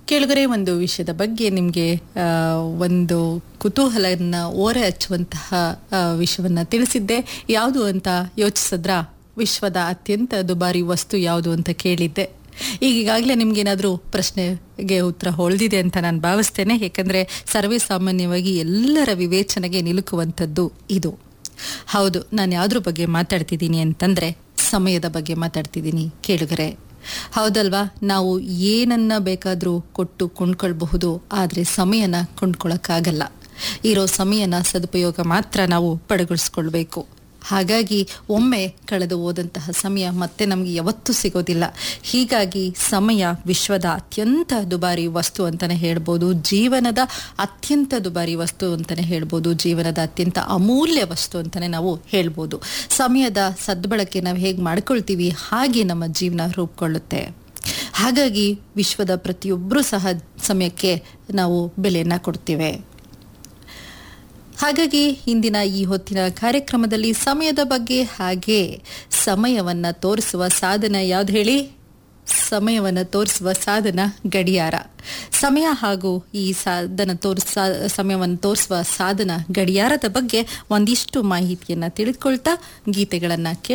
ಕೆಳಗರೆ ಒಂದು ವಿಷಯದ ಬಗ್ಗೆ ನಿಮಗೆ ಒಂದು ಕುತೂಹಲನ ಓರೆ ಹಚ್ಚುವಂತಹ ಆ, ವಿಷಯವನ್ನ ತಿಳಿಸಿದ್ದೆ ಯಾವುದು ಅಂತ ಯೋಚಿಸಿದ್ರ ವಿಶ್ವದ ಅತ್ಯಂತ ದುಬಾರಿ ವಸ್ತು ಯಾವುದು ಅಂತ ಕೇಳಿದ್ದೆ ಈಗ ಈಗಾಗಲೇ ನಿಮ್ಗೇನಾದ್ರೂ ಪ್ರಶ್ನೆಗೆ ಉತ್ತರ ಹೊಳೆದಿದೆ ಅಂತ ನಾನು ಭಾವಿಸ್ತೇನೆ ಯಾಕಂದ್ರೆ ಸರ್ವೇ ಸಾಮಾನ್ಯವಾಗಿ ಎಲ್ಲರ ವಿವೇಚನೆಗೆ ನಿಲುಕುವಂಥದ್ದು ಇದು ಹೌದು ನಾನು ಯಾವ್ದ್ರ ಬಗ್ಗೆ ಮಾತಾಡ್ತಿದ್ದೀನಿ ಅಂತಂದ್ರೆ ಸಮಯದ ಬಗ್ಗೆ ಮಾತಾಡ್ತಿದ್ದೀನಿ ಕೇಳುಗರೆ ಹೌದಲ್ವಾ ನಾವು ಏನನ್ನ ಬೇಕಾದ್ರೂ ಕೊಟ್ಟು ಕೊಂಡ್ಕೊಳ್ಬಹುದು ಆದ್ರೆ ಸಮಯನ ಕೊಂಡ್ಕೊಳಕ್ಕಾಗಲ್ಲ ಇರೋ ಸಮಯನ ಸದುಪಯೋಗ ಮಾತ್ರ ನಾವು ಪಡೆಗೊಳಿಸ್ಕೊಳ್ಬೇಕು ಹಾಗಾಗಿ ಒಮ್ಮೆ ಕಳೆದು ಹೋದಂತಹ ಸಮಯ ಮತ್ತೆ ನಮಗೆ ಯಾವತ್ತೂ ಸಿಗೋದಿಲ್ಲ ಹೀಗಾಗಿ ಸಮಯ ವಿಶ್ವದ ಅತ್ಯಂತ ದುಬಾರಿ ವಸ್ತು ಅಂತಾನೆ ಹೇಳ್ಬೋದು ಜೀವನದ ಅತ್ಯಂತ ದುಬಾರಿ ವಸ್ತು ಅಂತಾನೆ ಹೇಳ್ಬೋದು ಜೀವನದ ಅತ್ಯಂತ ಅಮೂಲ್ಯ ವಸ್ತು ಅಂತಾನೆ ನಾವು ಹೇಳ್ಬೋದು ಸಮಯದ ಸದ್ಬಳಕೆ ನಾವು ಹೇಗೆ ಮಾಡ್ಕೊಳ್ತೀವಿ ಹಾಗೆ ನಮ್ಮ ಜೀವನ ರೂಪುಕೊಳ್ಳುತ್ತೆ ಹಾಗಾಗಿ ವಿಶ್ವದ ಪ್ರತಿಯೊಬ್ಬರೂ ಸಹ ಸಮಯಕ್ಕೆ ನಾವು ಬೆಲೆಯನ್ನ ಕೊಡ್ತೇವೆ ಹಾಗಾಗಿ ಇಂದಿನ ಈ ಹೊತ್ತಿನ ಕಾರ್ಯಕ್ರಮದಲ್ಲಿ ಸಮಯದ ಬಗ್ಗೆ ಹಾಗೆ ಸಮಯವನ್ನ ತೋರಿಸುವ ಸಾಧನ ಯಾವ್ದು ಹೇಳಿ ಸಮಯವನ್ನು ತೋರಿಸುವ ಸಾಧನ ಗಡಿಯಾರ ಸಮಯ ಹಾಗೂ ಈ ಸಾಧನ ತೋರಿಸ ಸಮಯವನ್ನು ತೋರಿಸುವ ಸಾಧನ ಗಡಿಯಾರದ ಬಗ್ಗೆ ಒಂದಿಷ್ಟು ಮಾಹಿತಿಯನ್ನ ತಿಳಿದುಕೊಳ್ತಾ ಗೀತೆಗಳನ್ನ ಕೇಳಿ